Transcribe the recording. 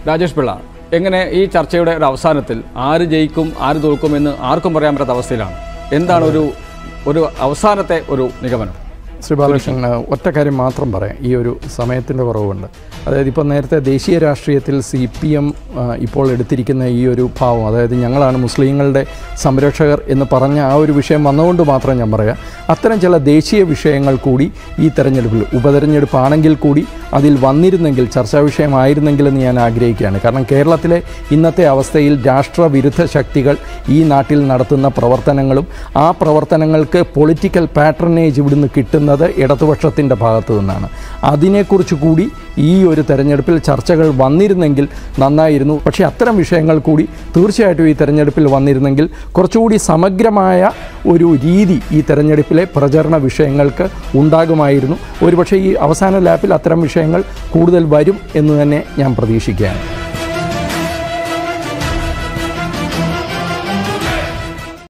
രാജേഷ് പിള്ള എങ്ങനെ ഈ ചർച്ചയുടെ ഒരു അവസാനത്തിൽ ആര് ജയിക്കും ആര് തോൽക്കുമെന്ന് ആർക്കും പറയാൻ പറ്റാത്ത അവസ്ഥയിലാണ് എന്താണ് ഒരു ഒരു അവസാനത്തെ ഒരു നിഗമനം ശ്രീ ബാലകൃഷ്ണൻ ഒറ്റ കാര്യം മാത്രം പറയാം ഈ ഒരു സമയത്തിൻ്റെ കുറവുണ്ട് അതായത് ഇപ്പോൾ നേരത്തെ ദേശീയ രാഷ്ട്രീയത്തിൽ സി പി എം ഇപ്പോൾ എടുത്തിരിക്കുന്ന ഈ ഒരു ഭാവം അതായത് ഞങ്ങളാണ് മുസ്ലിങ്ങളുടെ സംരക്ഷകർ എന്ന് പറഞ്ഞ ആ ഒരു വിഷയം വന്നുകൊണ്ട് മാത്രം ഞാൻ പറയാം അത്തരം ചില ദേശീയ വിഷയങ്ങൾ കൂടി ഈ തെരഞ്ഞെടുപ്പിൽ ഉപതെരഞ്ഞെടുപ്പാണെങ്കിൽ കൂടി അതിൽ വന്നിരുന്നെങ്കിൽ ചർച്ചാ വിഷയമായിരുന്നെങ്കിലെന്ന് ഞാൻ ആഗ്രഹിക്കുകയാണ് കാരണം കേരളത്തിലെ ഇന്നത്തെ അവസ്ഥയിൽ രാഷ്ട്രവിരുദ്ധ ശക്തികൾ ഈ നാട്ടിൽ നടത്തുന്ന പ്രവർത്തനങ്ങളും ആ പ്രവർത്തനങ്ങൾക്ക് പൊളിറ്റിക്കൽ പാറ്റർനേജ് ഇവിടുന്ന് കിട്ടുന്നത് ഇടതുപക്ഷത്തിൻ്റെ ഭാഗത്തു നിന്നാണ് അതിനെക്കുറിച്ച് കൂടി ഈ ഒരു തെരഞ്ഞെടുപ്പിൽ ചർച്ചകൾ വന്നിരുന്നെങ്കിൽ നന്നായിരുന്നു പക്ഷേ അത്തരം വിഷയങ്ങൾ കൂടി തീർച്ചയായിട്ടും ഈ തെരഞ്ഞെടുപ്പിൽ വന്നിരുന്നെങ്കിൽ കുറച്ചുകൂടി സമഗ്രമായ ഒരു രീതി ഈ തെരഞ്ഞെടുപ്പിലെ പ്രചരണ വിഷയങ്ങൾക്ക് ഉണ്ടാകുമായിരുന്നു ഒരുപക്ഷേ ഈ അവസാന ലാപ്പിൽ അത്തരം വിഷയങ്ങൾ കൂടുതൽ വരും എന്ന് തന്നെ ഞാൻ പ്രതീക്ഷിക്കുകയാണ്